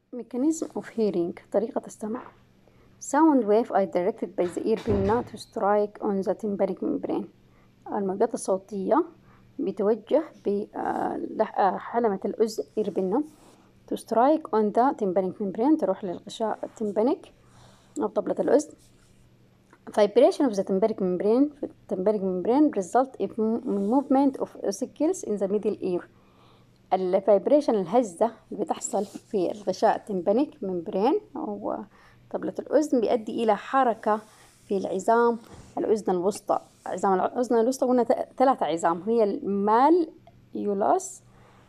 Mechanism of hearing طريقة السمع Sound wave are directed by the ear pinna to strike on the tympanic membrane الموجات الصوتية بتوجه بحلمة الأذن ear pinna to strike on the tympanic membrane تروح للغشاء التمبانيك أو طبلة الأذن Vibration of the tympanic membrane tympanic membrane result in movement of ossicles in the middle ear الفايبريشن الهزة اللي بتحصل في الغشاء التمبانيك ممبرين أو طبلة الأذن بيؤدي إلى حركة في العظام الأذن الوسطى عظام الأذن الوسطى قلنا ثلاثة عظام هي المال يولاس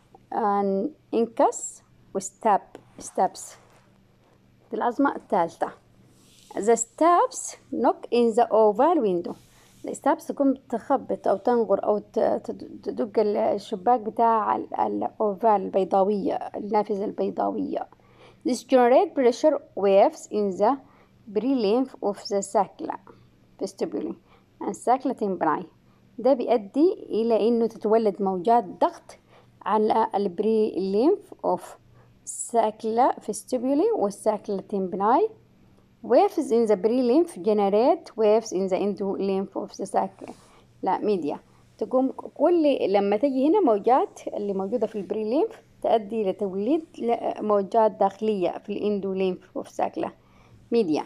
إنكس وستاب ستابس دي العظمة الثالثة The stabs knock in the oval window الستابس تكون بتخبط أو تنغر أو تدق الشباك بتاع الأوفال البيضاوية النافذة البيضاوية This generate pressure waves in the prelymph of the sacral vestibule and sacral tympani ده بيؤدي إلى إنه تتولد موجات ضغط على البريليمف أوف sacral vestibule والساكلا tympani waves in the prelymph generate waves in the endolymph of the sacral لا ميديا تقوم كل لما تجي هنا موجات اللي موجودة في البريليمف تؤدي لتوليد موجات داخلية في الاندوليمف اوف ساكلا ميديا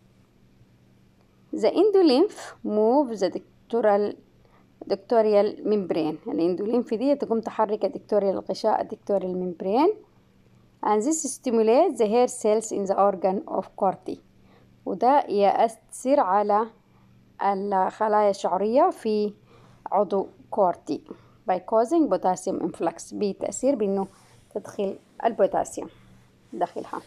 The endolymph move the dictorial dictorial membrane الاندوليمف دي تقوم تحرك الدكتوريال الغشاء الدكتوريال membrane and this stimulates the hair cells in the organ of Corti وده يأثر على الخلايا الشعرية في عضو كورتي by causing potassium influx بتأثير بأنه تدخل البوتاسيوم داخلها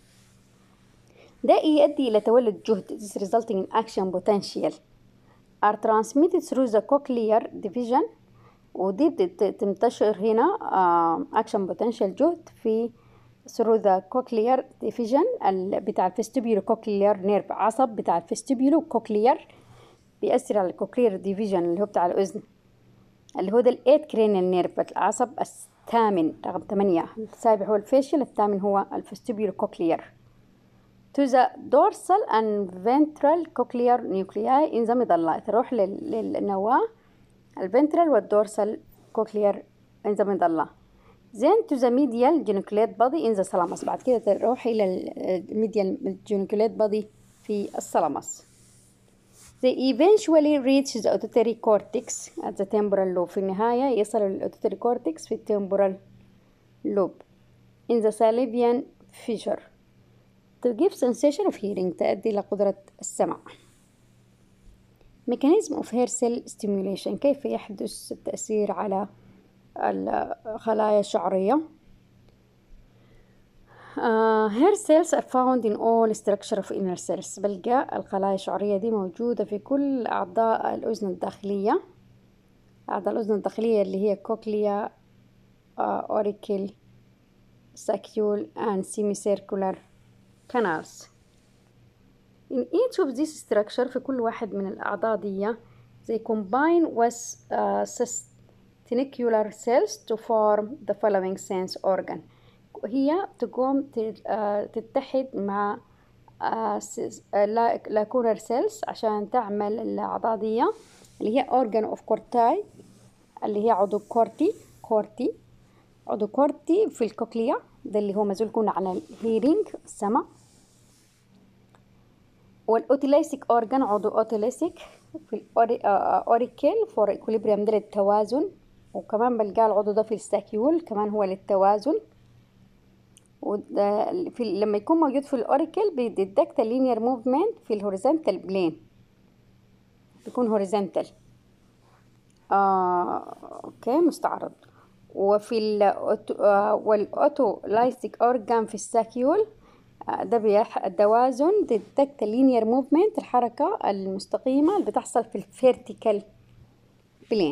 ده يؤدي إلى تولد جهد this resulting in action potential are transmitted through the cochlear division ودي بتنتشر هنا uh, action potential جهد في through the cochlear division بتاع الفستيبيولو cochlear nerve عصب بتاع الفستيبيولو cochlear بيأثر على الكوكلير ديفيجن اللي هو بتاع الأذن اللي هو ده الإيت كرينيال نيرف العصب الثامن رقم ثمانية السابع هو الفيشل الثامن هو الفستيبيولو cochlear to the dorsal and ventral cochlear nuclei in the medulla تروح للنواة الفنترال والدورسال cochlear in the medulla then to the medial geniculate body in the thalamus بعد كده تروح إلى الميديال geniculate body في الثالاموس They eventually reach the auditory cortex at the temporal lobe في النهاية يصل للأوديتوري cortex في الtemporal lobe in the salivarian fissure to give sensation of hearing تؤدي إلى قدرة السمع mechanism of hair cell stimulation كيف يحدث التأثير على الخلايا الشعرية uh, hair cells are found in all structure of inner cells بلقى الخلايا الشعرية دي موجودة في كل أعضاء الأذن الداخلية أعضاء الأذن الداخلية اللي هي كوكليا أوريكل ساكيول and semicircular canals in each of these structure في كل واحد من الأعضاء دي they combine with uh, tenicular cells to form the following sense organ هي تقوم تتحد مع لاكونر سيلز عشان تعمل الأعضاء دي اللي هي organ of corti اللي هي عضو كورتي كورتي عضو كورتي في الكوكليا ده اللي هو مسؤول يكون عن الهيرينج السمع والأوتيليسيك أورجان عضو أوتيليسيك في الأوريكل فور إكوليبريم ده للتوازن وكمان بلقى العضو ده في الساكيول كمان هو للتوازن في لما يكون موجود في الاوريكل بيديتكت اللينير موفمنت في الهوريزونتال بلين بيكون هوريزونتال آه اوكي مستعرض وفي آه والاوتو لايستيك اورجان في الساكيول آه ده بيح التوازن ديتكت اللينير موفمنت الحركة المستقيمة اللي بتحصل في الفيرتيكال بلين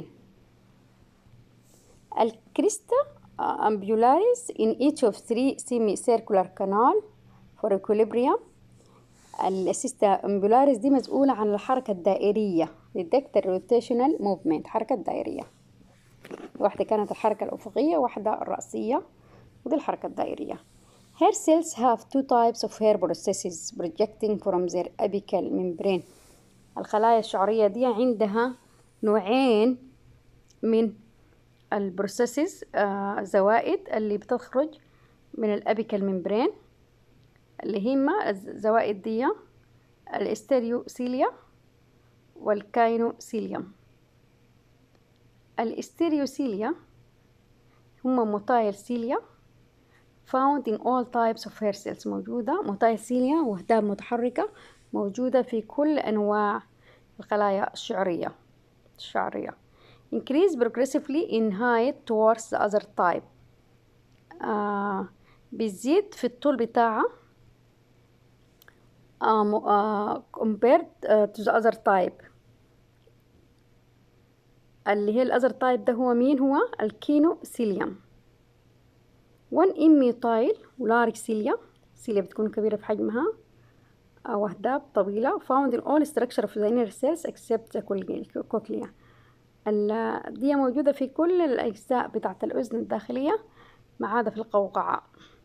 الكريستا ambularis in each of three semicircular canal for equilibrium السيستا امبولاريس دي مسؤولة عن الحركة الدائرية detect rotational movement حركة دائرية واحدة كانت الحركة الأفقية واحدة الرأسية ودي الحركة الدائرية Hair cells have two types of hair processes projecting from their apical membrane. الخلايا الشعرية دي عندها نوعين من البروسيسز آه زوائد اللي بتخرج من الأبيكال ممبرين اللي هما الزوائد دي الاستيريوسيليا والكاينوسيليوم الاستيريوسيليا هما موتايل سيليا found in all types of hair cells موجودة موتايل سيليا وهداب متحركة موجودة في كل أنواع الخلايا الشعرية الشعرية increase progressively in height towards the other type آه بتزيد في الطول بتاعها آه آه compared to the other type اللي هي الأذر تايب ده هو مين هو الكينو سيليوم 1 إميوتايل ولارج سيليا سيليا بتكون كبيرة في حجمها أو أهداب طويلة found in all structure of the inner cells except the cochlea دي موجودة في كل الأجزاء بتاعة الأذن الداخلية ما عدا في القوقعة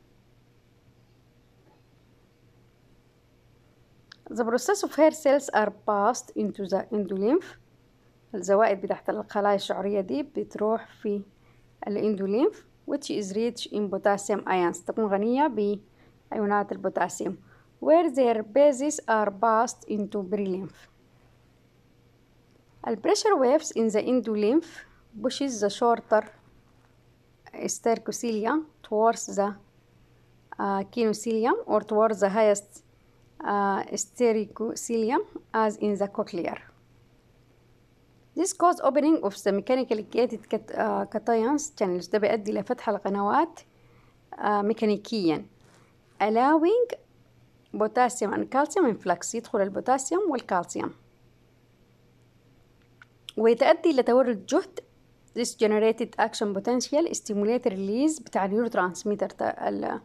The process of hair cells are passed into the endolymph الزوائد بتاعت الخلايا الشعرية دي بتروح في الاندوليمف which is rich in potassium ions تكون غنية بأيونات البوتاسيوم where their bases are passed into perilymph The pressure waves in the endolymph pushes the shorter stercocelia towards the uh, kinocilium or towards the highest uh, stericocilium as in the cochlear. This cause opening of the mechanically gated uh, cations channels ده بيؤدي إلى فتح القنوات uh, ميكانيكيا allowing potassium and calcium influx يدخل البوتاسيوم والكالسيوم ويتؤدي إلى تولد جهد this generated action potential stimulate release بتاع النيورو ترانسميتر ال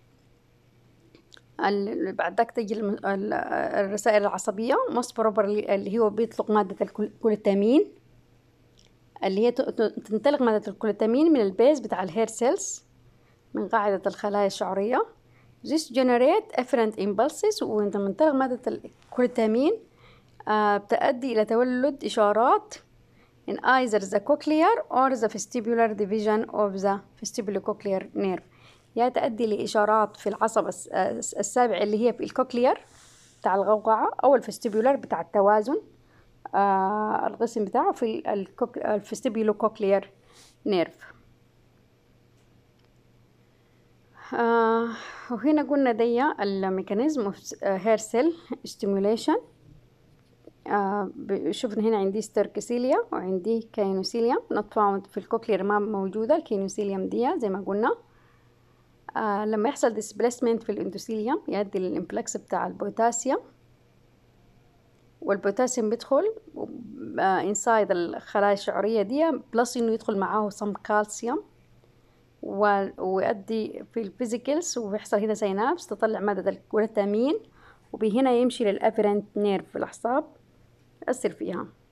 بعد ذاك تجي الرسائل العصبية most probably اللي هو بيطلق مادة الكوليتامين اللي هي تنطلق مادة الكوليتامين من البيز بتاع الهير سيلز من قاعدة الخلايا الشعرية this generate efferent impulses وانت منطلق مادة الكوليتامين آه بتؤدي إلى تولد إشارات in either the cochlear or the vestibular division of the vestibulocochlear nerve يا تؤدي لإشارات في العصب السابع اللي هي في الكوكلير بتاع الغوغعة أو الفستيبولار بتاع التوازن آه القسم بتاعه في الفستيبولو كوكلير نيرف آه وهنا قلنا دي الميكانيزم اوف هير سيل ستيموليشن شوفنا هنا عندي ستيركسيليا وعندي كاينوسيليوم نوت فاوند في الكوكلير ما موجودة الكاينوسيليوم دي زي ما قلنا آه لما يحصل ديسبليسمنت في الاندوثيليوم يؤدي للانفلكس بتاع البوتاسيوم والبوتاسيوم بيدخل انسايد الخلايا الشعرية دي بلس انه يدخل معاه صم كالسيوم ويؤدي في الفيزيكلز ويحصل هنا سينابس تطلع مادة الكوليتامين وبهنا يمشي للأفرنت نيرف في الأعصاب يأثر فيها